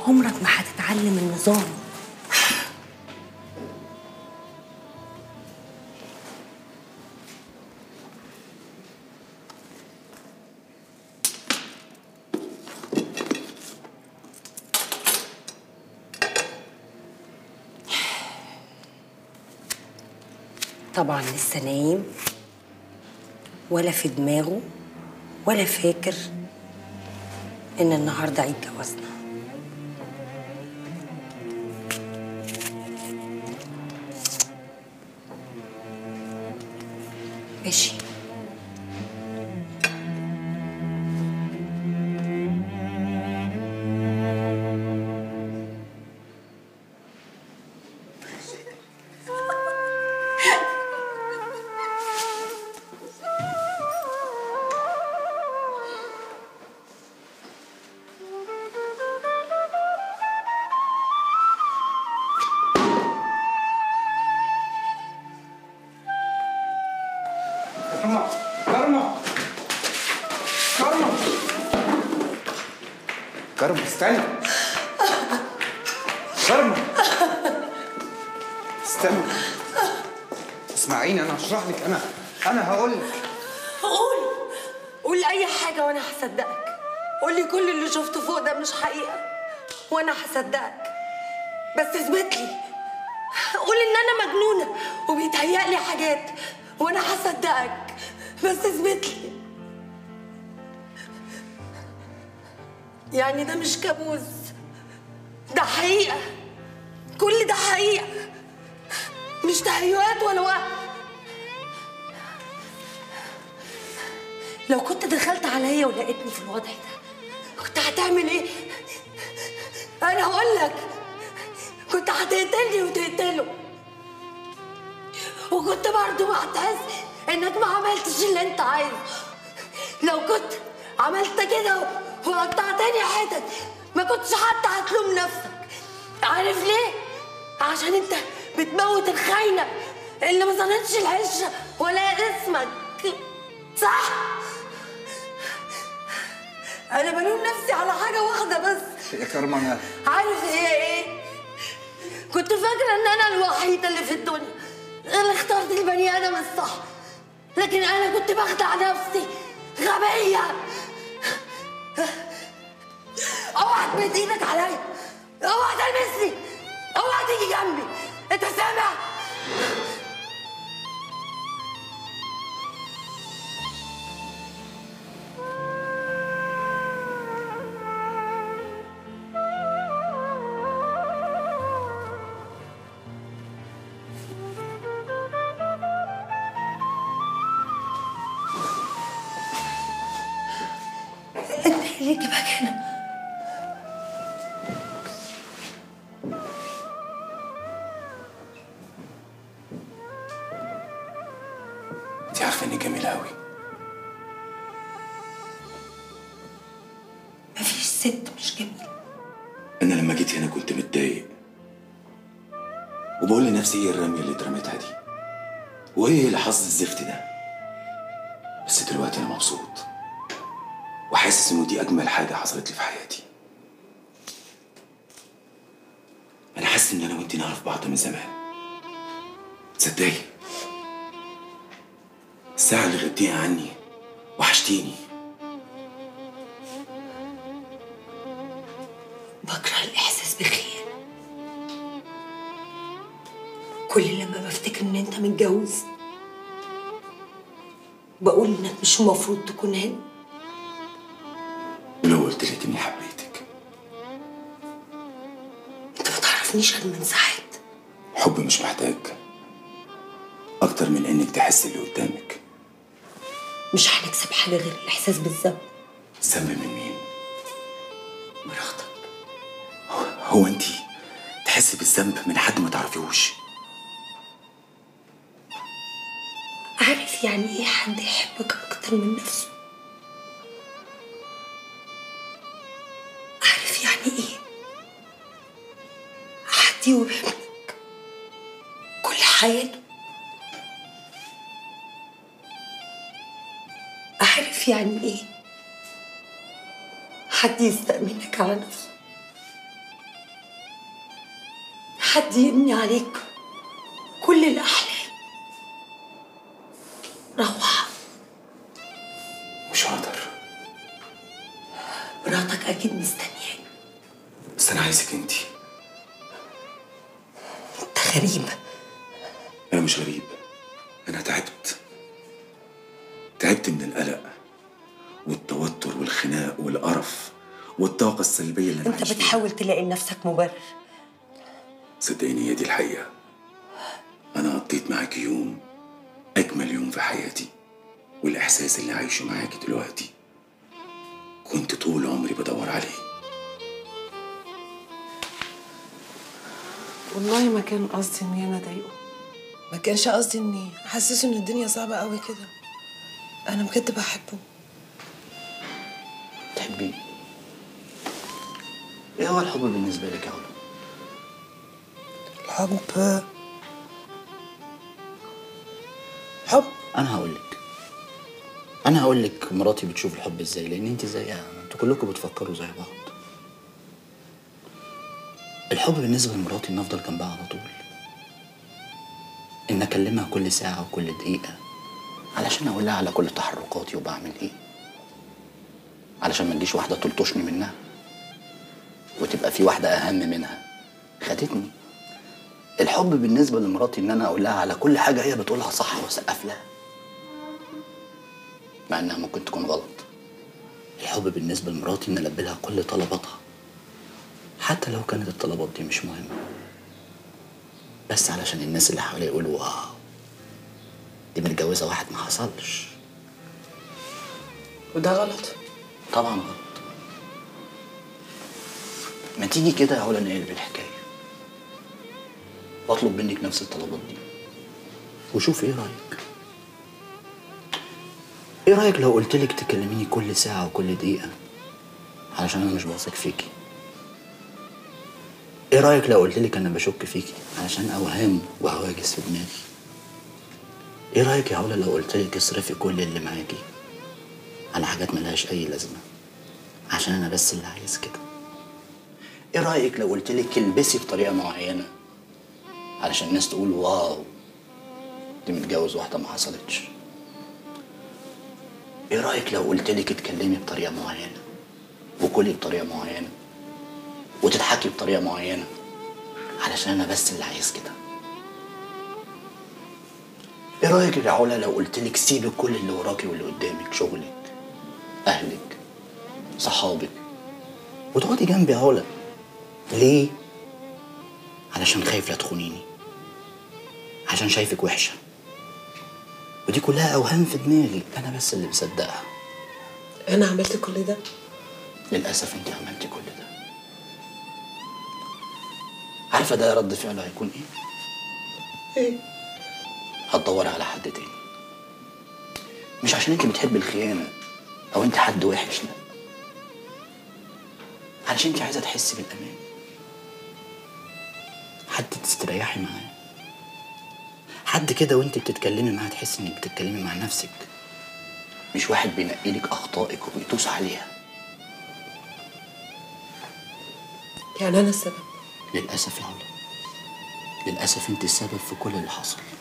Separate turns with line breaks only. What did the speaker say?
عمرك ما هتتعلم النظام طبعا لسه نايم ولا في دماغه ولا فاكر ان النهارده عيد جوازنا ماشي
كارما كارما كارما كارما استنى كارما استنى اسمعيني انا هشرح لك انا انا هقول لك
قول قول اي حاجه وانا هصدقك قول لي كل اللي شفته فوق ده مش حقيقه وانا هصدقك بس اثبت لي قول ان انا مجنونه وبيتهيألي حاجات وانا هصدقك بس اثبت لي يعني ده مش كابوس ده حقيقه كل ده حقيقه مش تهيؤات ولا وهم لو كنت دخلت عليا ولقيتني في الوضع ده كنت هتعمل ايه؟ انا هقول لك كنت هتقتلني وتقتله وكنت برضه معتز انك ما عملتش اللي انت عايزه لو كنت عملت كده وقطعتني حتت ما كنتش حتى هتلوم نفسك عارف ليه؟ عشان انت بتموت الخاينه اللي ما صنتش العشه ولا اسمك صح؟ انا بلوم نفسي على حاجه واحده بس
يا كارما انا
عارف هي ايه؟ كنت فاكرة ان انا الوحيدة اللي في الدنيا اللي اخترت البني ادم الصح لكن انا كنت بخدع نفسي غبية اوعى تمد ايدك عليا اوعى تلمسني اوعى تيجي جنبي انت سامع؟ انت اللي جيبك هنا
انت عارفه اني جميله قوي
مفيش ست مش جميلة
انا لما جيت هنا كنت متضايق وبقول لنفسي ايه الرميه اللي اترميتها دي وايه اللي حظ الزفت ده بس دلوقتي انا مبسوط وحاسس انه دي اجمل حاجه حصلت لي في حياتي انا حاسس ان انا وانت نعرف بعض من زمان تصدقي الساعه اللي غبتيها عني وحشتيني
بكره الإحساس بخير كل لما بفتكر إن أنت متجوز بقول إنك مش المفروض تكون هنا
ولو قلت لك اني حبيتك
أنت ما تعرفنيش غير من ساعات
حب مش محتاج اكتر من انك تحس اللي قدامك
مش هنكسب حاجة غير الإحساس بالذنب
ذنب من مين
مراتك
هو انت تحسي بالذنب من حد ما تعرفيهوش
عارف يعني إيه حد يحبك أكتر من نفسه عارف يعني إيه حد يوهمك كل حياته عارف يعني إيه حد يستأمنك على نفسه حد يبني عليك كل الأحلام روح
مش هقدر
مراتك أكيد مستنياك
بس انا عايزك انتي
أنت غريب
انا مش غريب انا تعبت تعبت من القلق والتوتر والخناق والقرف والطاقة السلبية اللي أنا
أنت
عايش فيها.
بتحاول تلاقي لنفسك مبرر
صدقيني هي دي الحقيقة أنا قضيت معاكي يوم أجمل يوم في حياتي والإحساس اللي عايشه معاكي دلوقتي كنت طول عمري بدور عليه
والله ما كان قصدي اني انا اضايقه
ما كانش قصدي اني احسسه ان الدنيا صعبة قوي كده انا بجد بحبه
تحبيه ايه هو الحب بالنسبة لك يا علا؟
الحب حب
انا هقول لك انا هقول لك مراتي بتشوف الحب ازاي لان انت زيها انتوا كلكم بتفكروا زي بعض الحب بالنسبة لمراتي ان افضل جنبها على طول ان اكلمها كل ساعة وكل دقيقة علشان اقول لها على كل تحركاتي وبعمل ايه علشان ما تجيش واحدة تلطشني منها وتبقى في واحدة اهم منها خدتني الحب بالنسبة لمراتي إن أنا أقول لها على كل حاجة هي بتقولها صح وأسقف لها مع إنها ممكن تكون غلط الحب بالنسبة لمراتي إن ألبي لها كل طلباتها حتى لو كانت الطلبات دي مش مهمة بس علشان الناس اللي حواليا يقولوا واو دي متجوزة واحد ما حصلش
وده غلط
طبعا غلط ما تيجي كده يا علا نقلب الحكاية واطلب منك نفس الطلبات دي وشوف ايه رأيك ايه رأيك لو قلت لك تكلميني كل ساعة وكل دقيقة علشان انا مش واثق فيكي ايه رأيك لو قلت لك انا بشك فيكي علشان اوهام وهواجس في دماغي ايه رأيك يا علا لو قلت لك اصرفي كل اللي معاكي على حاجات ملهاش اي لازمة عشان انا بس اللي عايز كده ايه رايك لو قلت لك البسي بطريقه معينه علشان الناس تقول واو دي متجوز واحده ما حصلتش ايه رايك لو قلت لك اتكلمي بطريقه معينه وكلي بطريقه معينه وتضحكي بطريقه معينه علشان انا بس اللي عايز كده ايه رايك يا علا لو قلت لك سيبي كل اللي وراكي واللي قدامك شغلك اهلك صحابك وتقعدي جنبي يا علا ليه علشان خايف لا تخونيني عشان شايفك وحشه ودي كلها اوهام في دماغي انا بس اللي مصدقها
انا عملت كل ده
للاسف انت عملتي كل ده عارفه ده رد فعله هيكون ايه
ايه
هتدوري على حد تاني مش عشان انت بتحبي الخيانه او انت حد وحش لا علشان انت عايزه تحسي بالامان حد تستريحي معاه حد كده وانت بتتكلمي معاه تحسي انك بتتكلمي مع نفسك مش واحد بينقي لك اخطائك وبيدوس عليها
يعني انا السبب
للاسف يا علا للاسف انت السبب في كل اللي حصل